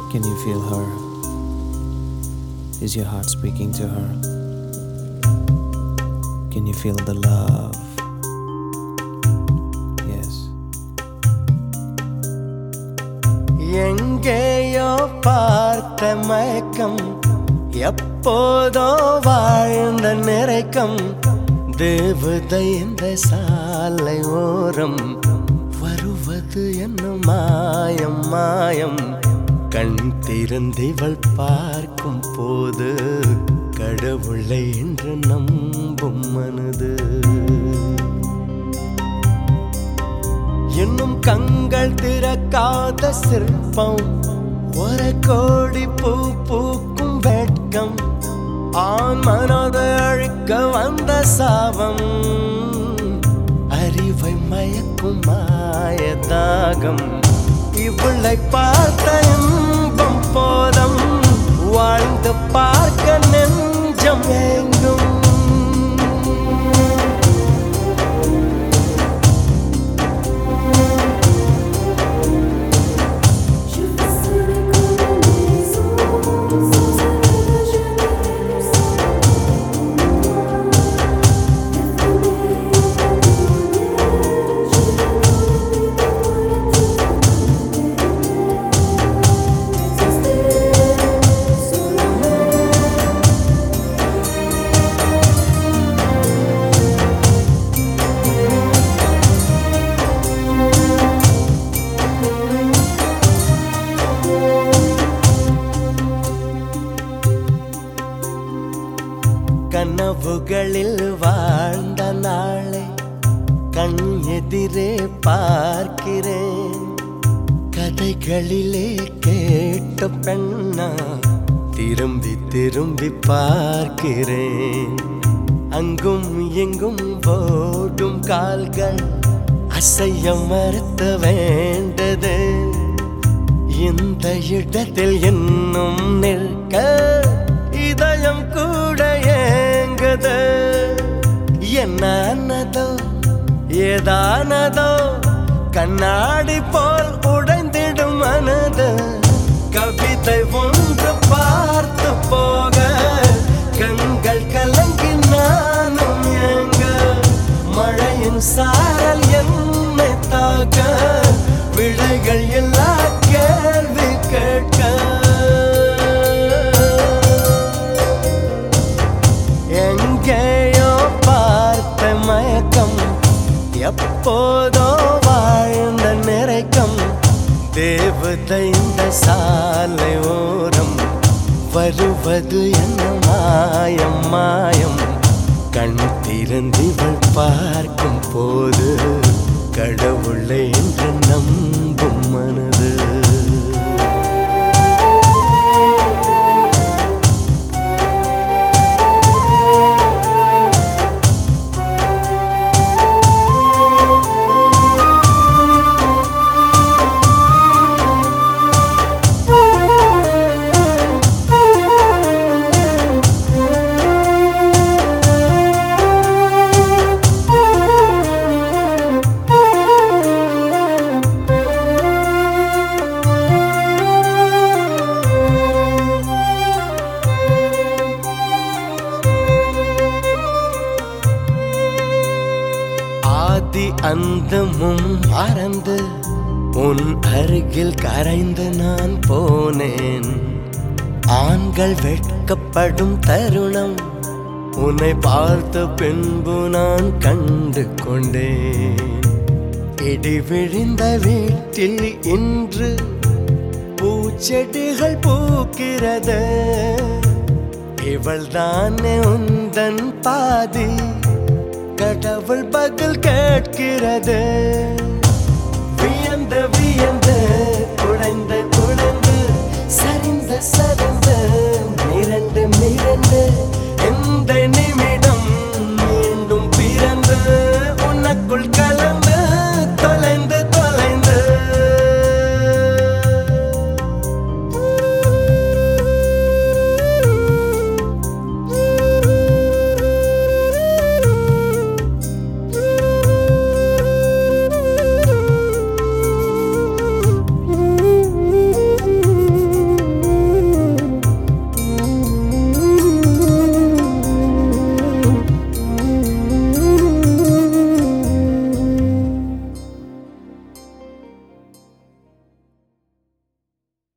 Can you feel her? Is your heart speaking to her? Can you feel the love? Yes. எங்கேயோ பார்த்த மயக்கம் எப்போதோ வாழ்ந்த நிறைக்கம் தேவதை இந்த சாலை ஓரம் வருவது என்ன மாயம் மாயம் கண் திறந்திவள் பார்க்கும் போது கடவுளை என்று நம்பும் மனது இன்னும் கண்கள் திறக்காத சிற்பம் ஒரு கோடி பூ பூக்கும் வெட்கம் ஆண் மனதை அழிக்க வந்த சாபம் அறிவை மயக்கும் மாய தாகம் இவளை பார்த்த இன்பம் போதம் வாழ்ந்து பார்க்க நெஞ்சம் எங்கும் Je fais seule comme les eaux, sans arrêt je n'ai plus ça. கனவுகளில் வாழ்ந்த நாளை கண் எதிரே பார்க்கிறேன் கதைகளிலே கேட்ட பெண்ணா திரும்பி திரும்பி பார்க்கிறேன் அங்கும் எங்கும் ஓடும் கால்கள் அசைய மறுத்த வேண்டது இந்த இடத்தில் இன்னும் நிற்க இதயம் கூட ஏங்குது என்னதோ ஏதானதோ கண்ணாடி போல் உடைந்திடும் மனது கவிதை ஒன்று பார்த்து போக கண்கள் கலங்கி நானும் ஏங்க மழையின் சாரல் என்னை தாக்க விடைகள் எல்லா கேள்வி கேட்க எங்கேயோ பார்த்த மயக்கம் எப்போதோ வாழ்ந்த நிறைக்கம் தேவதை இந்த சாலை ஓரம் வருவது என்ன மாயம் மாயம் கண் திறந்திவள் பார்க்கும் போது கடவுளை என்று நம்பும் மனது ஆதி அந்தமும் மறந்து உன் அருகில் கரைந்து நான் போனேன் ஆண்கள் வெட்கப்படும் தருணம் உன்னை பார்த்த பின்பு நான் கண்டு கொண்டேன் இடி விழுந்த வீட்டில் இன்று பூச்செடிகள் பூக்கிறது இவள் தானே உந்தன் பாதி கடவுள் பதில் கேட்கிறது வியந்து வியந்து குடைந்து குடைந்து சரிந்து சரிந்து மிரண்டு மிரண்டு